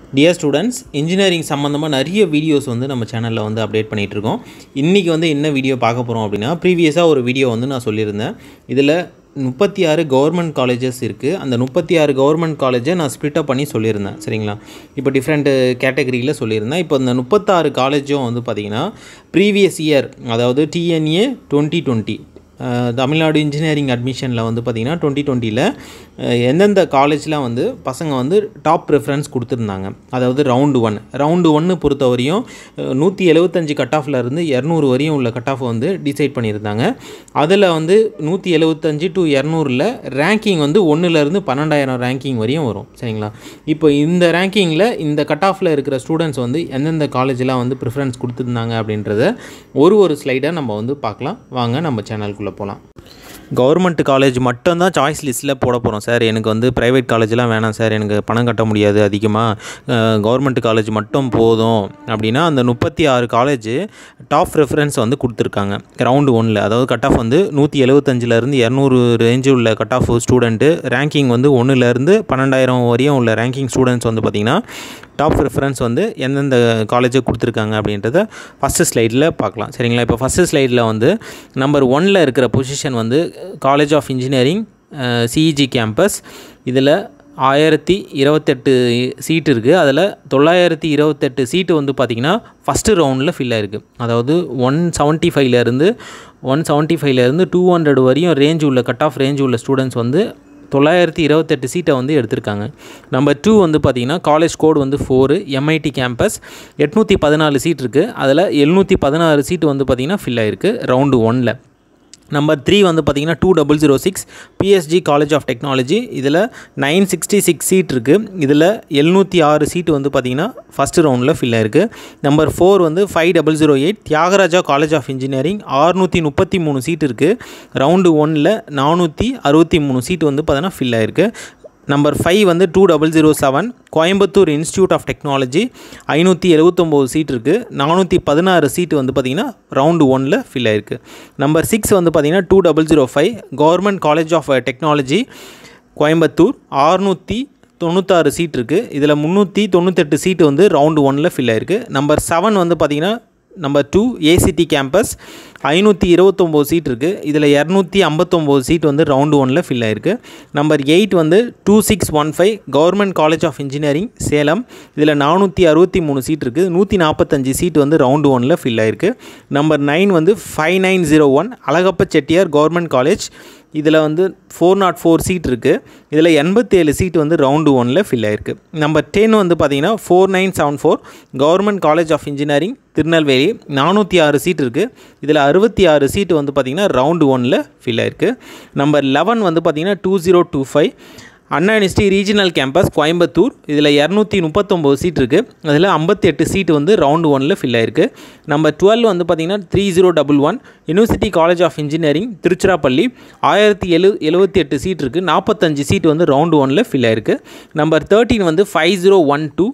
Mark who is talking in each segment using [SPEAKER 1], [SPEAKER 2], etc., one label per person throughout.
[SPEAKER 1] dear students engineering சம்மந்தமாக நிறைய videos வந்து நம்ம சேனலில் வந்து அப்டேட் பண்ணிகிட்டு இருக்கோம் இன்றைக்கி வந்து என்ன வீடியோ பார்க்க போகிறோம் அப்படின்னா ப்ரீவியஸாக ஒரு வீடியோ வந்து நான் சொல்லியிருந்தேன் இதில் முப்பத்தி ஆறு கவர்மெண்ட் காலேஜஸ் இருக்குது அந்த முப்பத்தி ஆறு கவர்மெண்ட் காலேஜை நான் ஸ்ப்ளிட்டப் பண்ணி சொல்லியிருந்தேன் சரிங்களா இப்போ டிஃப்ரெண்ட் கேட்டகரியில் சொல்லியிருந்தேன் இப்போ இந்த முப்பத்தாறு காலேஜும் வந்து பார்த்திங்கன்னா ப்ரீவியஸ் இயர் அதாவது TNEA twenty twenty Tamil Nadu engineering அட்மிஷனில் வந்து பார்த்திங்கன்னா டுவெண்ட்டி டுவெண்ட்டியில் எந்தெந்த காலேஜ்லாம் வந்து பசங்க வந்து டாப் ப்ரிஃபரன்ஸ் கொடுத்துருந்தாங்க அதாவது ரவுண்டு ஒன் ரவுண்டு ஒன்று பொறுத்தவரையும் நூற்றி எழுபத்தஞ்சு கட் ஆஃபில் இருந்து இரநூறு வரையும் உள்ள கட் ஆஃப் வந்து டிசைட் பண்ணியிருந்தாங்க அதில் வந்து நூற்றி எழுபத்தஞ்சு டு இரநூறில் ரேங்கிங் வந்து ஒன்றுலேருந்து பன்னெண்டாயிரம் ரேங்கிங் வரையும் வரும் சரிங்களா இப்போ இந்த ரேங்கிங்கில் இந்த கட் ஆஃபில் இருக்கிற ஸ்டூடெண்ட்ஸ் வந்து எந்தெந்த காலேஜெலாம் வந்து ப்ரிஃபரன்ஸ் கொடுத்துருந்தாங்க அப்படின்றத ஒரு ஒரு ஸ்லைடாக நம்ம வந்து பார்க்கலாம் வாங்க நம்ம சேனலுக்குள்ளே போகலாம் கவர்மெண்ட் காலேஜ் மட்டும்தான் சாய்ஸ் லிஸ்ட்டில் போட போகிறோம் சார் எனக்கு வந்து ப்ரைவேட் காலேஜ்லாம் வேணாம் சார் எனக்கு பணம் கட்ட முடியாது அதிகமாக கவர்மெண்ட் காலேஜ் மட்டும் போதும் அப்படின்னா அந்த முப்பத்தி ஆறு காலேஜ் டாப் ரெஃபரன்ஸ் வந்து கொடுத்துருக்காங்க ரவுண்டு ஒன்னில் அதாவது கட் ஆஃப் வந்து நூற்றி எழுபத்தஞ்சிலேருந்து இரநூறு ரேஞ்சு உள்ள கட் ஆஃப் ஸ்டூடெண்ட்டு ரேங்கிங் வந்து ஒன்றுலேருந்து பன்னெண்டாயிரம் வரையும் உள்ள ரேங்கிங் ஸ்டூடெண்ட்ஸ் வந்து பார்த்திங்கன்னா டாப் ப்ரிஃபரன்ஸ் வந்து எந்தெந்த காலேஜை கொடுத்துருக்காங்க அப்படின்றத ஃபஸ்ட்டு ஸ்லைடில் பார்க்கலாம் சரிங்களா இப்போ ஃபஸ்ட்டு ஸ்லைடில் வந்து நம்பர் ஒனில் இருக்கிற பொசிஷன் வந்து college of engineering CEG campus இதில் ஆயிரத்தி இருபத்தெட்டு சீட்டு இருக்குது அதில் தொள்ளாயிரத்தி இருபத்தெட்டு சீட்டு வந்து பார்த்திங்கன்னா ஃபஸ்ட்டு ரவுண்டில் ஃபில் ஆயிருக்கு அதாவது ஒன் செவன்ட்டி ஃபைவ்லேருந்து ஒன் செவன்ட்டி ஃபைவ்லேருந்து டூ ஹண்ட்ரட் வரையும் ரேஞ்ச் உள்ள கட் ஆஃப் ரேஞ்ச் உள்ள ஸ்டூடெண்ட்ஸ் வந்து தொள்ளாயிரத்தி இருபத்தெட்டு சீட்டை வந்து எடுத்திருக்காங்க நம்பர் டூ வந்து பார்த்திங்கன்னா காலேஜ் கோடு வந்து ஃபோரு எம்ஐடி கேம்பஸ் எட்நூற்றி பதினாலு சீட் இருக்குது அதில் எழுநூற்றி பதினாறு சீட்டு வந்து பார்த்திங்கன்னா ஃபில் ஆகிருக்கு ரவுண்டு ஒனில் நம்பர் த்ரீ வந்து பார்த்திங்கன்னா two double zero six PSG college of technology இதில் நைன் சிக்ஸ்டி சிக்ஸ் சீட் இருக்குது இதில் எழுநூற்றி ஆறு சீட்டு வந்து பார்த்திங்கன்னா ஃபஸ்ட்டு ரவுண்டில் ஃபில் ஆயிருக்கு நம்பர் ஃபோர் வந்து five double zero eight Thiagaraja college of engineering ஆறுநூற்றி முப்பத்தி மூணு சீட் இருக்குது ரவுண்டு ஒனில் நானூற்றி அறுபத்தி மூணு சீட்டு வந்து பார்த்திங்கன்னா ஃபில் ஆயிருக்கு நம்பர் ஃபைவ் வந்து two double zero seven Coimbatore institute of technology ஐநூற்றி எழுபத்தொம்போது சீட் இருக்குது நானூற்றி பதினாறு சீட்டு வந்து பார்த்திங்கன்னா ரவுண்டு ஒனில் ஃபில் ஆயிருக்கு நம்பர் சிக்ஸ் வந்து பார்த்திங்கன்னா two double zero five government college of technology Coimbatore ஆறுநூற்றி தொண்ணூத்தாறு சீட் இருக்குது இதில் முந்நூற்றி தொண்ணூத்தெட்டு சீட்டு வந்து ரவுண்டு ஒனில் ஃபில் ஆயிருக்கு நம்பர் செவன் வந்து பார்த்திங்கன்னா நம்பர் டூ ஏசிடி கேம்பஸ் ஐநூற்றி இருபத்தொம்போது சீட் இருக்குது இதில் இரநூத்தி ஐம்பத்தொம்போது சீட் வந்து ரவுண்டு ஒனில் ஃபில் ஆயிருக்கு நம்பர் எயிட் வந்து two six one five government college of engineering Salem இதில் நானூற்றி அறுபத்தி மூணு சீட் இருக்குது நூற்றி நாற்பத்தஞ்சு சீட் வந்து ரவுண்டு ஒனில் ஃபில் ஆயிருக்கு நம்பர் நைன் வந்து five nine zero one Alagappa Chettiar government college இதில் வந்து ஃபோர் நாட் ஃபோர் சீட் இருக்குது இதில் எண்பத்தேழு சீட் வந்து ரவுண்டு ஒனில் ஃபில் ஆயிருக்கு நம்பர் டென் வந்து பார்த்திங்கன்னா four nine seven four government college of engineering Tirunelveli நானூற்றி ஆறு சீட் இருக்குது இதில் அறுபத்தி ஆறு சீட்டு வந்து பார்த்திங்கன்னா ரவுண்டு ஒனில் ஃபில் ஆயிருக்கு நம்பர் லெவன் வந்து பார்த்திங்கன்னா two zero two five Anna university regional campus Coimbatore இதில் இரநூத்தி முப்பத்தொம்போது சீட் இருக்குது அதில் ஐம்பத்தி எட்டு சீட் வந்து ரவுண்டு ஒனில் ஃபில் ஆயிருக்கு நம்பர் டுவெல் வந்து பார்த்திங்கன்னா three zero double one university college of engineering Tiruchirappalli ஆயிரத்தி எழு எழுபத்தி எட்டு சீட் இருக்குது நாற்பத்தஞ்சு சீட் வந்து ரவுண்டு ஒனில் ஃபில் ஆயிருக்கு நம்பர் தேர்ட்டின் வந்து five zero one two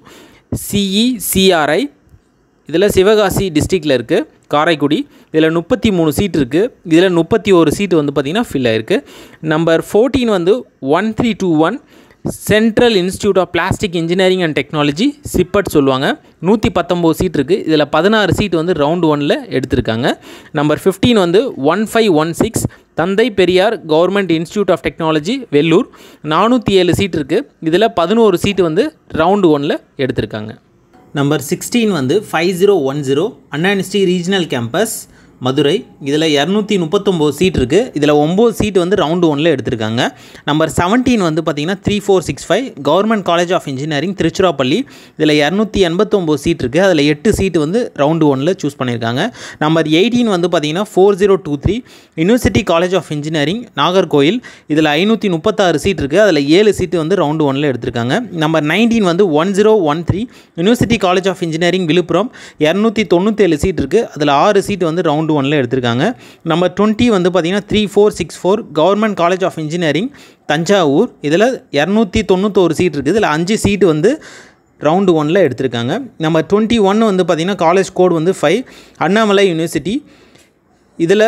[SPEAKER 1] CECRI இதில் சிவகாசி டிஸ்ட்ரிக்டில் இருக்குது காரைக்குடி இதில் முப்பத்தி மூணு சீட் இருக்குது இதில் முப்பத்தி ஒரு சீட்டு வந்து பார்த்திங்கன்னா ஃபில் ஆயிருக்கு நம்பர் ஃபோர்டீன் வந்து one three two one central institute of plastic engineering and technology CIPET சொல்லுவாங்க நூற்றி பத்தொம்போது சீட் இருக்குது இதில் பதினாறு சீட் வந்து ரவுண்டு ஒனில் எடுத்திருக்காங்க நம்பர் ஃபிஃப்டீன் வந்து one five one six Thanthai Periyar government institute of technology Vellore நானூற்றி ஏழு சீட் இருக்குது இதில் பதினோரு சீட்டு வந்து ரவுண்டு ஒனில் எடுத்திருக்காங்க நம்பர் சிக்ஸ்டீன் வந்து five zero one zero Anna university regional campus Madurai இதில் இரநூத்தி முப்பத்தொம்போது சீட் இருக்குது இதில் ஒம்பது சீட் வந்து ரவுண்டு ஒனில் எடுத்திருக்காங்க நம்பர் செவன்டீன் வந்து பார்த்திங்கன்னா three four six five government college of engineering Tiruchirappalli இதில் இரநூத்தி எண்பத்தொம்போது சீட் இருக்குது அதில் எட்டு சீட்டு வந்து ரவுண்டு ஒனில் சூஸ் பண்ணியிருக்காங்க நம்பர் எயிட்டீன் வந்து பார்த்திங்கன்னா four zero two three university college of engineering Nagercoil இதில் ஐநூற்றி முப்பத்தாறு சீட் இருக்குது அதில் ஏழு சீட்டு வந்து ரவுண்டு ஒனில் எடுத்திருக்காங்க நம்பர் நைன்டீன் வந்து one zero one three university college of engineering Villupuram இரநூத்தி தொண்ணூற்றேழு சீட் இருக்குது அதில் ஆறு சீட்டு வந்து ரவுண்டு ஒனில் எடுத்திருக்காங்க நம்பர் டுவெண்ட்டி வந்து பார்த்திங்கன்னா three four six four government college of engineering Thanjavur இதில் இரநூத்தி தொண்ணூத்தோரு சீட் இருக்குது இதில் அஞ்சு சீட்டு வந்து ரவுண்டு ஒனில் எடுத்திருக்காங்க நம்பர் டுவெண்ட்டி ஒன் வந்து பார்த்திங்கன்னா காலேஜ் கோட் வந்து ஃபைவ் அண்ணாமலை யூனிவர்சிட்டி இதில்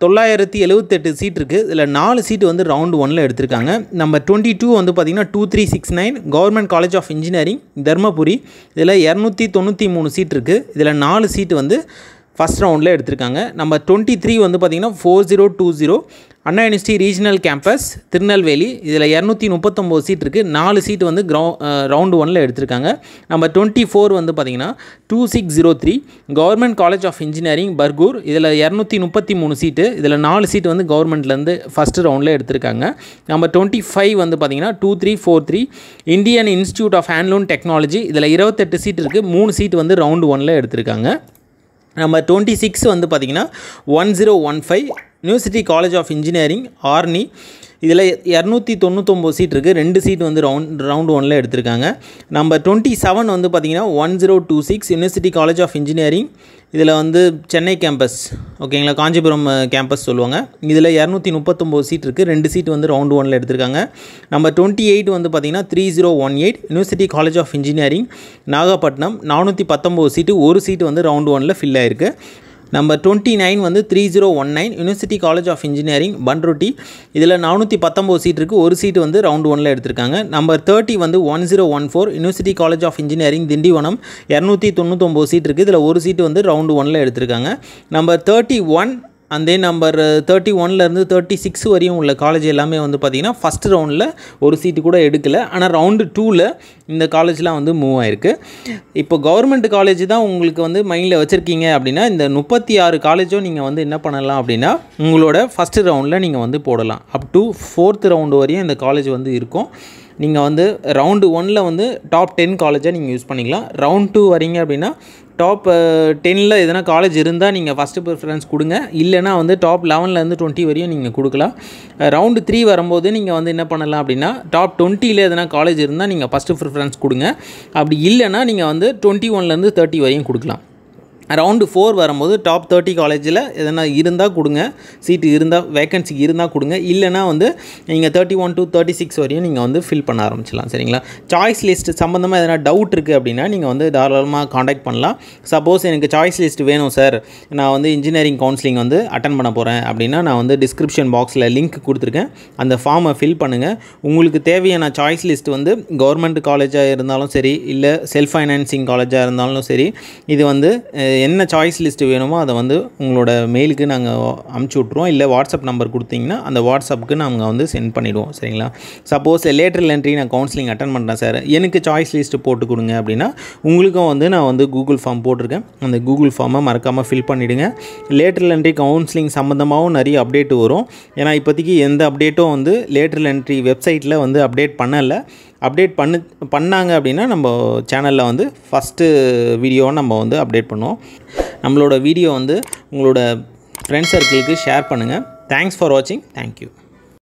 [SPEAKER 1] தொள்ளாயிரத்தி எழுவத்தெட்டு சீட் இருக்குது இதில் நாலு சீட்டு வந்து ரவுண்டு ஒனில் எடுத்திருக்காங்க நம்ம டுவெண்ட்டி டூ வந்து பார்த்திங்கன்னா two three six nine government college of engineering Dharmapuri இதில் இரநூத்தி தொண்ணூற்றி மூணு சீட் இருக்குது இதில் நாலு சீட்டு வந்து ஃபஸ்ட் ரவுண்டில் எடுத்திருக்காங்க நம்ம டுவெண்ட்டி த்ரீ வந்து பார்த்திங்கன்னா four zero two zero Anna university regional campus Tirunelveli இதில் இரநூத்தி முப்பத்தொம்போது சீட் இருக்குது நாலு சீட் வந்து கிரௌ ரவுண்டு ஒனில் எடுத்திருக்காங்க நம்ம டுவெண்ட்டி ஃபோர் வந்து பார்த்திங்கன்னா two six zero three government college of engineering Bargur இதில் இரநூத்தி முப்பத்தி மூணு சீட்டு இதில் நாலு சீட் வந்து கவர்மெண்ட்லேருந்து ஃபஸ்ட்டு ரவுண்டில் எடுத்திருக்காங்க நம்ம டுவெண்ட்டி ஃபைவ் வந்து பார்த்திங்கன்னா two three four three Indian institute of handloom technology இதில் இருபத்தெட்டு சீட் இருக்குது மூணு சீட் வந்து ரவுண்டு ஒனில் எடுத்திருக்காங்க நம்ம டுவெண்ட்டி சிக்ஸ் வந்து பார்த்திங்கன்னா one zero one five university college of engineering Arni இதில் இரநூத்தி தொண்ணூத்தொம்பது சீட் இருக்குது ரெண்டு சீட் வந்து ரவுண்ட் ரவுண்டு ஒனில் எடுத்திருக்காங்க நம்ம டுவெண்ட்டி செவன் வந்து பார்த்திங்கன்னா one zero two six university college of engineering இதில் வந்து சென்னை கேம்பஸ் ஓகேங்களா காஞ்சிபுரம் கேம்பஸ் சொல்லுவாங்க இதில் இரநூத்தி முப்பத்தொம்போது சீட் இருக்குது ரெண்டு சீட் வந்து ரவுண்டு ஒனில் எடுத்திருக்காங்க நம்ம டுவெண்ட்டி எயிட் வந்து பார்த்திங்கன்னா three zero one eight university college of engineering Nagapattinam நானூற்றி பத்தொம்போது சீட்டு ஒரு சீட்டு வந்து ரவுண்டு ஒனில் ஃபில் ஆயிருக்கு நம்பர் டுவெண்ட்டி நைன் வந்து three zero one nine university college of engineering Panruti இதில் நானூற்றி பத்தொம்போது சீட் இருக்குது ஒரு சீட்டு வந்து ரவுண்ட் ஒனில் எடுத்திருக்காங்க நம்பர் தேர்ட்டி வந்து one zero one four university college of engineering Tindivanam இரநூத்தி தொண்ணூத்தொம்பது சீட் இருக்குது இதில் ஒரு சீட்டு வந்து ரவுண்டு ஒனில் எடுத்திருக்காங்க number thirty one and then number thirty ஒன்லேருந்து தேர்ட்டி சிக்ஸ் வரையும் உள்ள காலேஜ் எல்லாமே வந்து பார்த்திங்கன்னா ஃபஸ்ட் ரவுண்டில் ஒரு சீட்டு கூட எடுக்கலை ஆனால் ரவுண்டு டூவில் இந்த காலேஜ்லாம் வந்து மூவ் ஆயிருக்கு இப்போ கவர்மெண்ட் காலேஜ் தான் உங்களுக்கு வந்து மைண்டில் வச்சுருக்கீங்க அப்படின்னா இந்த முப்பத்தி ஆறு காலேஜும் நீங்கள் வந்து என்ன பண்ணலாம் அப்படின்னா உங்களோட ஃபஸ்ட்டு ரவுண்டில் நீங்கள் வந்து போடலாம் அப் டு ஃபோர்த் ரவுண்டு வரையும் இந்த காலேஜ் வந்து இருக்கும் நீங்கள் வந்து ரவுண்டு ஒனில் வந்து டாப் டென் காலேஜாக நீங்கள் யூஸ் பண்ணிக்கலாம் ரவுண்ட் டூ வரீங்க அப்படின்னா டாப் டென்னில் எதனா காலேஜ் இருந்தால் நீங்கள் ஃபஸ்ட்டு ப்ரிஃபரன்ஸ் கொடுங்க இல்லைனா வந்து டாப் லெவன்லேருந்து டுவெண்ட்டி வரையும் நீங்கள் கொடுக்கலாம் ரவுண்டு த்ரீ வரும்போது நீங்கள் வந்து என்ன பண்ணலாம் அப்படின்னா டாப் டுவெண்ட்டியில் எதனா காலேஜ் இருந்தால் நீங்கள் ஃபஸ்ட்டு ப்ரிஃபரன்ஸ் கொடுங்க அப்படி இல்லைனா நீங்கள் வந்து டுவெண்ட்டி ஒன்லேருந்து தேர்ட்டி வரையும் கொடுக்கலாம் ரவுண்டு ஃபோர் வரும்போது டாப் தேர்ட்டி காலேஜில் எதனா இருந்தால் கொடுங்க சீட்டு இருந்தால் வேக்கன்சி இருந்தால் கொடுங்க இல்லைனா வந்து நீங்கள் thirty one to thirty six வரையும் நீங்கள் வந்து ஃபில் பண்ண ஆரம்பிச்சிடலாம் சரிங்களா சாய்ஸ் லிஸ்ட் சம்மந்தமாக எதனா டவுட் இருக்குது அப்படின்னா நீங்கள் வந்து தாராளமாக காண்டாக்ட் பண்ணலாம் சப்போஸ் எனக்கு சாய்ஸ் லிஸ்ட் வேணும் சார் நான் வந்து இன்ஜினியரிங் கவுன்சிலிங் வந்து அட்டன் பண்ண போகிறேன் அப்படின்னா நான் வந்து டிஸ்கிரிப்ஷன் பாக்ஸில் லிங்க் கொடுத்துருக்கேன் அந்த ஃபார்மை ஃபில் பண்ணுங்கள் உங்களுக்கு தேவையான சாய்ஸ் லிஸ்ட் வந்து கவர்மெண்ட் காலேஜாக இருந்தாலும் சரி இல்லை செல்ஃப் ஃபைனான்சிங் காலேஜாக இருந்தாலும் சரி இது வந்து என்ன சாய்ஸ் லிஸ்ட்டு வேணுமோ அதை வந்து உங்களோட மெயிலுக்கு நாங்கள் அமுச்சு விட்ருவோம் இல்லை வாட்ஸ்அப் நம்பர் கொடுத்தீங்கன்னா அந்த வாட்ஸ்அப்புக்கு நாங்கள் வந்து சென்ட் பண்ணிவிடுவோம் சரிங்களா சப்போஸ் லேட்டர் என்ட்ரி நான் கவுன்சிலிங் அட்டன் பண்ணுறேன் சார் எனக்கு சாய்ஸ் லிஸ்ட்டு போட்டு கொடுங்க அப்படின்னா உங்களுக்கும் வந்து நான் வந்து கூகுள் ஃபார்ம் போட்டிருக்கேன் அந்த கூகுள் ஃபார்மை மறக்காமல் ஃபில் பண்ணிவிடுங்க லேட்டர் என்ட்ரி கவுன்சிலிங் சம்மந்தமாகவும் நிறைய அப்டேட் வரும் ஏன்னா இப்போதைக்கு எந்த அப்டேட்டும் வந்து லேட்டர் என்ட்ரி வெப்சைட்டில் வந்து அப்டேட் பண்ணலை அப்டேட் பண்ணு பண்ணாங்க அப்படின்னா நம்ம சேனலில் வந்து ஃபஸ்ட்டு வீடியோவை நம்ம வந்து அப்டேட் பண்ணுவோம் நம்மளோட வீடியோ வந்து உங்களோட ஃப்ரெண்ட்ஸ் சர்க்கிளுக்கு ஷேர் பண்ணுங்கள் தேங்க்ஸ் ஃபார் வாட்சிங் தேங்க்யூ